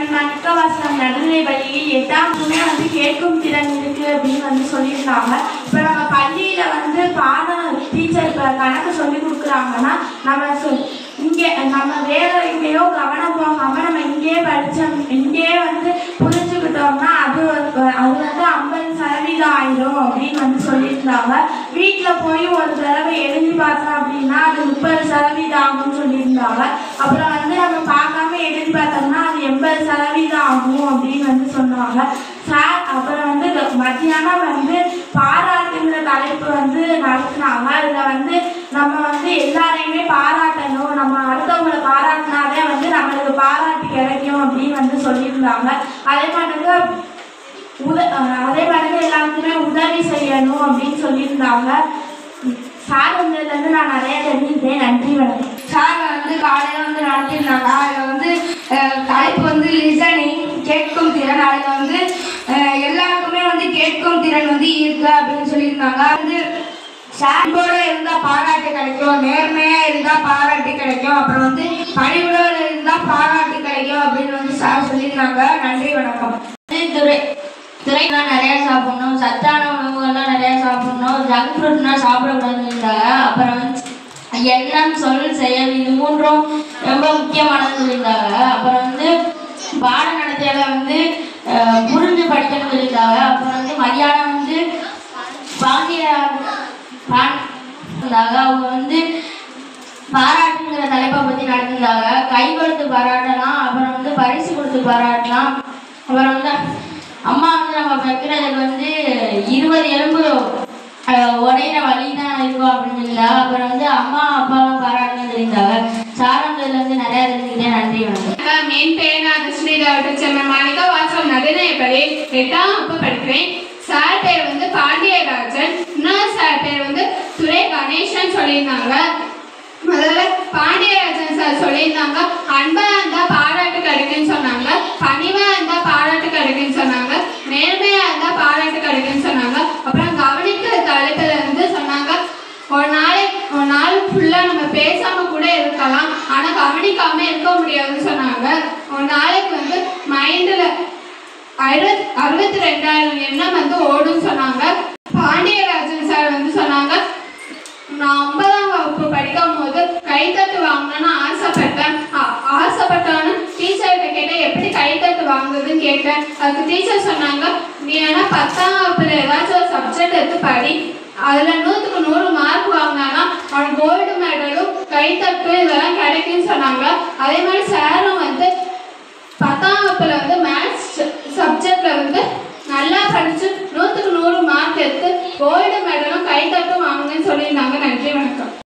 மணிக்கவாசனம் நடுநிலை பள்ளியில் எட்டாம் வகுப்பு வந்து கேட்கும் திறன் இருக்கு அப்படின்னு வந்து சொல்லியிருந்தாங்க இப்போ நம்ம பள்ளியில வந்து பாடம் டீச்சர் இப்போ கணக்கு சொல்லி கொடுக்குறாங்கன்னா நம்ம சொ- இங்கே நம்ம வேற எங்கேயோ கவனம் போகாம நம்ம இங்கேயே படிச்சோம் இங்கேயே வந்து புரிஞ்சுக்கிட்டோம்னா அது வந்து- அது வந்து ஐம்பது சதவீதம் ஆயிரும் அப்படின்னு வந்து சொல்லியிருந்தாங்க வீட்டில் போய் ஒரு தடவை எழுதி பார்த்தோம் அப்படின்னா அது முப்பது சதவீதம் ஆகும்னு சொல்லியிருந்தாங்க அப்புறம் வந்து நம்ம பார்க்காம எழுதி பார்த்தோம்னா அது எண்பது சதவீதம் ஆகும் அப்படின்னு வந்து சொன்னாங்க சார் அப்புறம் வந்து மத்தியானம் வந்து பாராட்டுங்கிற தலைப்பு வந்து நடத்துனாங்க அதில் வந்து நம்ம வந்து எல்லாரையுமே பாராட்டணும் நம்ம அடுத்தவங்களை பாராட்டினாலே வந்து நம்மளுக்கு பாராட்டு கிடைக்கும் அப்படின்னு வந்து சொல்லியிருந்தாங்க அதே மாதிரி உத அஹ் அதே மாதிரி எல்லாருக்குமே உதவி செய்யணும் அப்படின்னு சொல்லியிருந்தாங்க சார் வந்ததுலேருந்து நான் நிறைய தெரிஞ்சுக்கிட்டேன் நன்றி வணக்கம் சார் வந்து காலையில் வந்து நடத்திருந்தாங்க அதில் வந்து அஹ், தலைப்பு வந்து லிசனிங் கேட்கும் திறன் அதில் வந்து அஹ், எல்லாருக்குமே வந்து கேட்கும் திறன் வந்து இருக்கு அப்படின்னு சொல்லியிருந்தாங்க வந்து சார்போட இருந்தால் பாராட்டு கிடைக்கும் நேர்மையாக இருந்தால் பாராட்டு கிடைக்கும் அப்புறம் வந்து பணிவுடன் இருந்தால் பாராட்டு கிடைக்கும் அப்படின்னு வந்து சார் சொல்லியிருந்தாங்க நன்றி வணக்கம் துறை துறைலாம் நிறைய சாப்பிடணும் சத்தான உணவுகள்லாம் நிறைய சாப்பிடணும் ஜங்க் ஃப்ரூட்லாம் சாப்பிடக்கூடாதுன்னு இருந்தாங்க அப்புறம் வந்து எண்ணம் சொல் செயல் இது மூன்றும் ரொம்ப முக்கியமானதுன்னு சொல்லியிருந்தாங்க அப்புறம் வந்து பாட நடத்தையில வந்து அஹ், புரிஞ்சு படிக்கணும்னு சொல்லியிருந்தாங்க அப்புறம் வந்து மதியானம் வந்து பாண்டிய பாண் இருந்தாங்க அவங்க வந்து பாராட்டுங்கிற தலைப்பை பற்றி நடத்திருந்தாங்க கை கொடுத்து பாராட்டலாம் அப்புறம் வந்து பரிசு கொடுத்து பாராட்டலாம் அப்புறம் வந்து அம்மா வந்து நம்ம வைக்கிறதுக்கு வந்து இருபது எலும்பு அஹ், உடையிற வழி தான் இருக்கும் அப்படின்னு சொல்லியிருந்தாங்க அப்புறம் வந்து அம்மா அப்பாவும் பாராட்டணும்னு சொல்லியிருந்தாங்க சாரங்கள்ல வந்து நிறையா தெரிஞ்சுக்கிட்டே நன்றி வணக்கம் என் பெயர் நான் கிருஷ்ணகிரி சென்னை மாணிக்கா வாசம் நடுநிலைப்பள்ளி எட்டாம் வகுப்பு படிக்கிறேன் சார் பேர் வந்து பாண்டியராஜன் இன்னொரு சார் பேர் வந்து துரை கணேசன் சொல்லியிருந்தாங்க முதல்ல பாண்டியராஜன் சார் சொல்லியிருந்தாங்க அன்பா இருந்தா பாராட்டு கிடைக்குன்னு சொன்னாங்க பணிவா இருந்தா பாராட்டு கிடைக்குன்னு சொன்னாங்க நேர்மையா இருந்தா பாராட்டு கிடைக்குன்னு சொன்னாங்க அப்புறம் கவனிக்கிற தலைப்புல இருந்து சொன்னாங்க ஒரு நாளைக்கு ஒரு நாள் ஃபுல்லா நம்ம பேசாம கூட இருக்கலாம் ஆனா கவனிக்காம இருக்க முடியாதுன்னு சொன்னாங்க ஒரு நாளைக்கு வந்து மைண்ட்ல அறுபத் அறுபத்தி ரெண்டாயிரம் எண்ணம் வந்து ஓடுன்னு சொன்னாங்க பாண்டியராஜன் சார் வந்து சொன்னாங்க நான் ஒன்பதாம் வகுப்பு படிக்கும் போது கைத்தட்டு வாங்கணும்னு ஆசைப்பட்டேன் ஆ- ஆசைப்பட்டோன்னு டீச்சர்கிட்ட கேட்டேன் எப்படி கைத்தட்டு வாங்குறதுன்னு கேட்டேன் அதுக்கு டீச்சர் சொன்னாங்க நீ வேணா பத்தாம் வகுப்புல ஏதாச்சும் ஒரு சப்ஜெக்ட் எடுத்து படி அதுல நூற்றுக்கு நூறு மார்க் வாங்கினானா அவனுக்கு கோல்டு மெடலும் கைத்தட்டு இதெல்லாம் கிடைக்கும்னு சொன்னாங்க அதே மாதிரி சாரும் வந்து பத்தாம் வகுப்புல வந்து மேத்ஸ் சப்ஜெக்ட்ல வந்து நல்லா படிச்சு நூற்றுக்கு நூறு மார்க் எடுத்து கோல்டு மெடலும் கைத்தட்டும் வாங்குங்கன்னு சொல்லியிருந்தாங்க நன்றி வணக்கம்